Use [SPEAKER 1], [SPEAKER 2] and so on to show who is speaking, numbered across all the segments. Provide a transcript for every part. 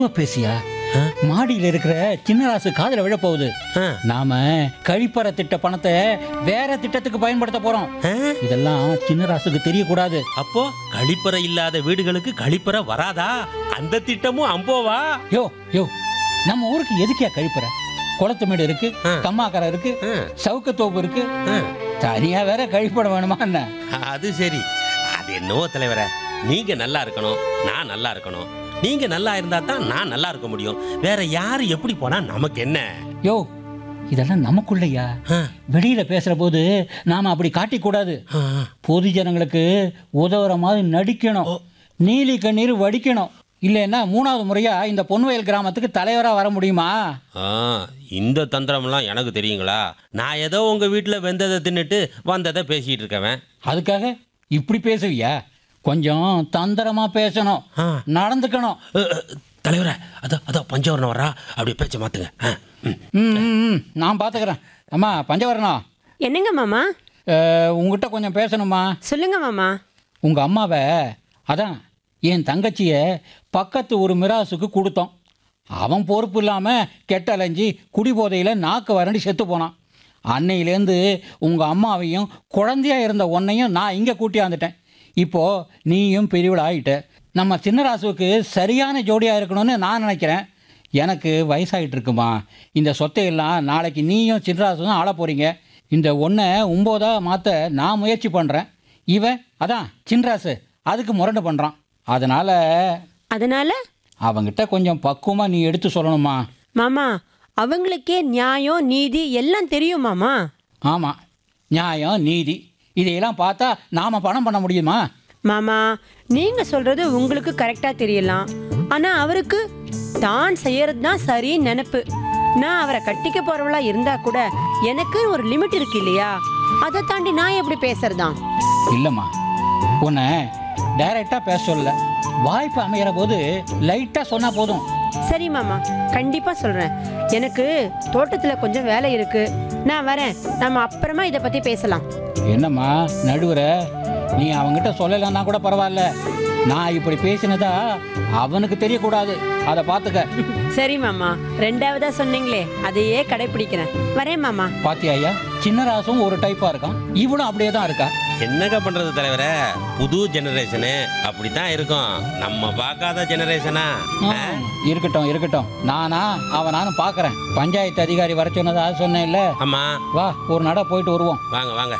[SPEAKER 1] பேசியா மாடியில இருக்கிற சின்னராசு காதுல விழ போகுது
[SPEAKER 2] ஆ.
[SPEAKER 1] நாம கழிப்பற திட்ட பணத்தை வேற திட்டத்துக்கு பயன்படுத்த போறோம்
[SPEAKER 2] ஆ?
[SPEAKER 1] இதெல்லாம் சின்னராசுக்கு தெரியக்கூடாது
[SPEAKER 2] அப்போ கழிப்பறை இல்லாத வீடுகளுக்கு கழிப்பறை வராதா அந்த திட்டமும் அம்போவா
[SPEAKER 1] யோ யோ நம்ம ஊருக்கு எதுக்கியா கழிப்பற குளத்து மேடு இருக்கு
[SPEAKER 2] ஆ.
[SPEAKER 1] கம்மாக்கரை இருக்கு
[SPEAKER 2] ஆ,
[SPEAKER 1] சவுக்கத்தோப்பு இருக்கு
[SPEAKER 2] ஆ.
[SPEAKER 1] தனியா வேற கழிப்பட வேணுமா என்ன
[SPEAKER 2] அது சரி அது என்னவோ தலைவரே நீங்க நல்லா இருக்கணும் நான் நல்லா இருக்கணும் நீங்க நல்லா இருந்தா தான் நான் நல்லா இருக்க முடியும் வேற யாரு எப்படி போனா நமக்கு என்ன
[SPEAKER 1] யோ இதெல்லாம் நமக்குள்ளயா
[SPEAKER 2] ஆ,
[SPEAKER 1] வெளியில பேசுற போது நாம அப்படி காட்டிக்கூடாது
[SPEAKER 2] ஆ,
[SPEAKER 1] பொது ஜனங்களுக்கு உதவுற மாதிரி நடிக்கணும் நீலி கண்ணீர் வடிக்கணும் இல்லைன்னா மூணாவது முறையா இந்த பொன்வயல் கிராமத்துக்கு தலைவரா வர முடியுமா
[SPEAKER 2] ஆ, இந்த தந்திரம்லாம் எனக்கு தெரியுங்களா நான் ஏதோ உங்க வீட்டுல வெந்ததை தின்னுட்டு வந்ததை பேசிட்டு இருக்கவன்
[SPEAKER 1] அதுக்காக இப்படி பேசுவியா கொஞ்சம் தந்திரமா பேசணும்
[SPEAKER 2] ஆ.
[SPEAKER 1] நடந்துக்கணும்
[SPEAKER 2] அ, அ, தலைவரே அதோ அதோ பஞ்சவரணம் வரா அப்படி பேச்ச மாத்துங்க ஆ, ம்.
[SPEAKER 1] ம், ம், ம். நான் பார்த்துக்கிறேன் அம்மா பஞ்சவரணம்
[SPEAKER 3] என்னங்க மாமா
[SPEAKER 1] அஹ், உங்ககிட்ட கொஞ்சம் பேசணுமா
[SPEAKER 3] சொல்லுங்க மாமா
[SPEAKER 1] உங்கள் அம்மாவை அதான் என் தங்கச்சியை பக்கத்து ஒரு மிராசுக்கு கொடுத்தோம் அவன் பொறுப்பு இல்லாமல் கெட்டலைஞ்சி குடிபோதையில் நாக்கு வறண்டி செத்து போனான் அன்னையிலேருந்து உங்கள் அம்மாவையும் குழந்தையா இருந்த உன்னையும் நான் இங்கே கூட்டியாந்துட்டேன் இப்போது நீயும் பெரியவள் ஆயிட்ட நம்ம சின்னராசுவுக்கு சரியான ஜோடியாக இருக்கணும்னு நான் நினைக்கிறேன் எனக்கு வயசாகிட்டு இருக்குமா இந்த சொத்தையெல்லாம் நாளைக்கு நீயும் சின்னராசும் ஆள போகிறீங்க இந்த ஒன்றை ஒம்போதாக மாற்ற நான் முயற்சி பண்ணுறேன் இவன் அதான் சின்ராசு அதுக்கு முரண்டு பண்ணுறான் அதனால்
[SPEAKER 3] அதனால
[SPEAKER 1] அவங்கிட்ட கொஞ்சம் பக்குவமாக நீ எடுத்து சொல்லணுமா
[SPEAKER 3] மாமா அவங்களுக்கே நியாயம் நீதி எல்லாம் தெரியும் மாமா
[SPEAKER 1] ஆமாம் நியாயம் நீதி இதையெல்லாம் பார்த்தா நாம் பணம் பண்ண முடியுமா
[SPEAKER 3] மாமா நீங்க சொல்றது உங்களுக்கு கரெக்டா தெரியலாம் ஆனா அவருக்கு தான் செய்யறது தான் சரின்னு நினைப்பு நான் அவரை கட்டிக்க போறவளா இருந்தா கூட எனக்கு ஒரு லிமிட் இருக்கு இல்லையா அதை தாண்டி நான் எப்படி பேசுறதாம்
[SPEAKER 1] இல்லைம்மா உன்னை டைரெக்டாக பேச சொல்லல வாய்ப்பு அமைகிற போது லைட்டாக சொன்னால் போதும்
[SPEAKER 3] சரி மாமா கண்டிப்பா சொல்றேன் எனக்கு தோட்டத்துல கொஞ்சம் வேலை இருக்கு நான் வரேன் நம்ம அப்புறமா இதை பத்தி பேசலாம்
[SPEAKER 1] என்னம்மா நடுவர நீ அவங்கிட்ட சொல்லலைன்னா கூட பரவாயில்ல நான் இப்படி பேசினதா அவனுக்கு தெரியக்கூடாது அதை பார்த்துக்க
[SPEAKER 3] சரி மாமா ரெண்டாவதா சொன்னீங்களே அதையே கடைபிடிக்கிறேன் வரேன் மாமா
[SPEAKER 1] பாத்தியா ஐயா சின்னராசும் ஒரு டைப்பாக இருக்கான் இவனும் அப்படியே தான் இருக்கா
[SPEAKER 2] என்னங்க பண்றது தலைவரே புது ஜெனரேஷனு அப்படித்தான் இருக்கும் நம்ம பார்க்காத ஜெனரேஷனா
[SPEAKER 1] ஆ, இருக்கட்டும் இருக்கட்டும் நானா அவன் நானும் பார்க்கறேன் பஞ்சாயத்து அதிகாரி வர சொன்னதா சொன்னேன்ல
[SPEAKER 2] ஆமா
[SPEAKER 1] வா ஒரு நட போயிட்டு வருவோம்
[SPEAKER 2] வாங்க வாங்க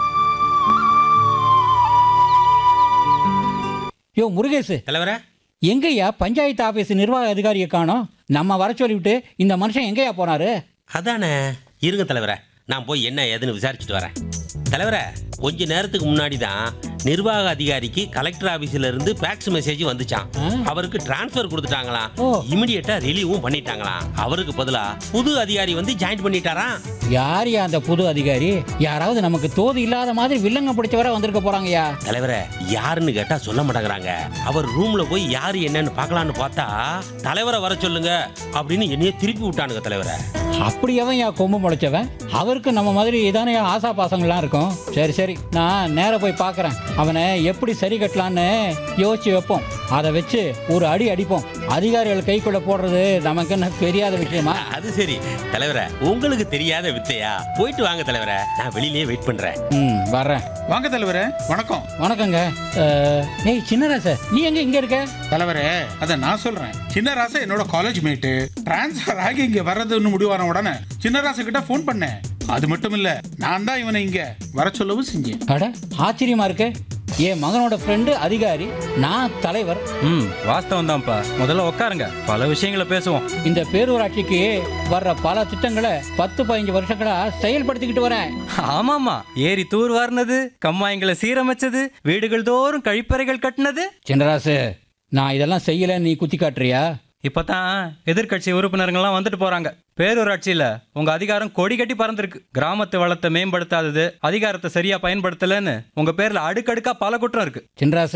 [SPEAKER 1] யோ முருகேசு
[SPEAKER 2] தலைவரே
[SPEAKER 1] எங்கய்யா பஞ்சாயத்து ஆபீஸ் நிர்வாக அதிகாரியை காணோம் நம்ம வர சொல்லிவிட்டு இந்த மனுஷன் எங்கேயா போனாரு
[SPEAKER 2] அதானே இருங்க தலைவரே நான் போய் என்ன ஏதுன்னு விசாரிச்சுட்டு வரேன் தலைவரே கொஞ்ச நேரத்துக்கு முன்னாடி தான் நிர்வாக அதிகாரிக்கு கலெக்டர் ஆபீஸ்ல இருந்து ஃபேக்ஸ் மெசேஜ் வந்துச்சான்
[SPEAKER 1] ஆ.
[SPEAKER 2] அவருக்கு டிரான்ஸ்ஃபர் கொடுத்துட்டாங்களாம்
[SPEAKER 1] ஓ.
[SPEAKER 2] இமிடியேட்டா ரிலீவும் பண்ணிட்டாங்களாம் அவருக்கு பதிலா புது அதிகாரி வந்து ஜாயின் பண்ணிட்டாராம்
[SPEAKER 1] யாரையா அந்த புது அதிகாரி யாராவது நமக்கு தோது இல்லாத மாதிரி வில்லங்க பிடிச்சவரை வந்திருக்க போறாங்கய்யா
[SPEAKER 2] தலைவரே யாருன்னு கேட்டா சொல்ல மாட்டேங்கிறாங்க அவர் ரூம்ல போய் யாரு என்னன்னு பார்க்கலான்னு பார்த்தா தலைவரை வர சொல்லுங்க அப்படின்னு என்னைய திருப்பி விட்டானுங்க தலைவரை
[SPEAKER 1] அப்படி எவன் யா கொம்பு முளைச்சவன் அவருக்கு நம்ம மாதிரி இதானே ஆசா பாசங்கள்லாம் இருக்கும் சரி சரி நான் நேரா போய் பார்க்கறேன் அவனை எப்படி சரி கட்டலான்னு யோசிச்சு வைப்போம் அதை வச்சு ஒரு அடி அடிப்போம் அதிகாரிகள் கைக்குள்ள போடுறது நமக்கு என்ன தெரியாத விஷயமா
[SPEAKER 2] அது சரி தலைவரை உங்களுக்கு தெரியாத வித்தையா போயிட்டு வாங்க தலைவரை நான் வெளியிலேயே வெயிட் பண்றேன்
[SPEAKER 1] ம் வர்றேன்
[SPEAKER 4] வாங்க தலைவரே வணக்கம்
[SPEAKER 1] வணக்கங்க அஹ், ஏய் சின்னராச நீ எங்க இங்க இருக்க
[SPEAKER 4] தலைவரே அத நான் சொல்றேன் சின்னராசா என்னோட காலேஜ் மேட்டு டிரான்ஸ்ஃபர் ஆகி இங்க வர்றதுன்னு முடிவான உடனே சின்னராசு கிட்ட ஃபோன் பண்ணேன் அது மட்டும் இல்ல நான் தான் இவனை இங்க வர சொல்லவும் செஞ்சேன்
[SPEAKER 1] அட ஆச்சரியமா இருக்கு என் மகனோட ஃப்ரெண்டு அதிகாரி நான் தலைவர்
[SPEAKER 5] ம் வாஸ்தவம் தான்ப்பா முதல்ல உட்காருங்க பல விஷயங்களை பேசுவோம்
[SPEAKER 1] இந்த பேரூராட்சிக்கு வர்ற பல திட்டங்களை பத்து பதினஞ்சு வருஷங்களா செயல்படுத்திக்கிட்டு வரேன்
[SPEAKER 5] ஆமாமா ஏரி தூர் வாரினது கம்மாயங்களை சீரமைச்சது வீடுகள் தோறும் கழிப்பறைகள் கட்டினது
[SPEAKER 1] சின்னராசு நான் இதெல்லாம் செய்யல நீ குத்தி காட்டுறியா
[SPEAKER 5] இப்பதான் எதிர்க்கட்சி உறுப்பினர்கள்லாம் வந்துட்டு போறாங்க பேரூராட்சியில உங்க அதிகாரம் கொடி கட்டி பறந்திருக்கு கிராமத்து வளத்தை மேம்படுத்தாதது அதிகாரத்தை சரியா பயன்படுத்தலன்னு உங்க பேர்ல அடுக்கடுக்கா பல குற்றம் இருக்கு
[SPEAKER 1] சின்னராசு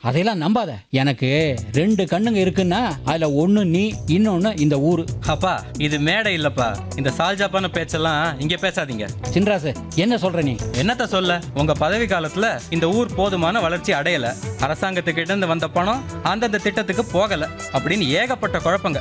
[SPEAKER 1] அதையெல்லாம் நம்பாத எனக்கு ரெண்டு கண்ணுங்க இருக்குன்னா அதுல ஒண்ணு நீ இன்னொன்னு இந்த ஊரு
[SPEAKER 5] அப்பா இது மேடை இல்லப்பா இந்த சால்ஜாப்பான பேச்செல்லாம் இங்க பேசாதீங்க
[SPEAKER 1] சின்ராசு என்ன சொல்ற நீ
[SPEAKER 5] என்னத்த சொல்ல உங்க பதவி காலத்துல இந்த ஊர் போதுமான வளர்ச்சி அடையல அரசாங்கத்துக்கிட்ட இருந்து வந்த பணம் அந்தந்த திட்டத்துக்கு போகல அப்படின்னு ஏகப்பட்ட குழப்பங்க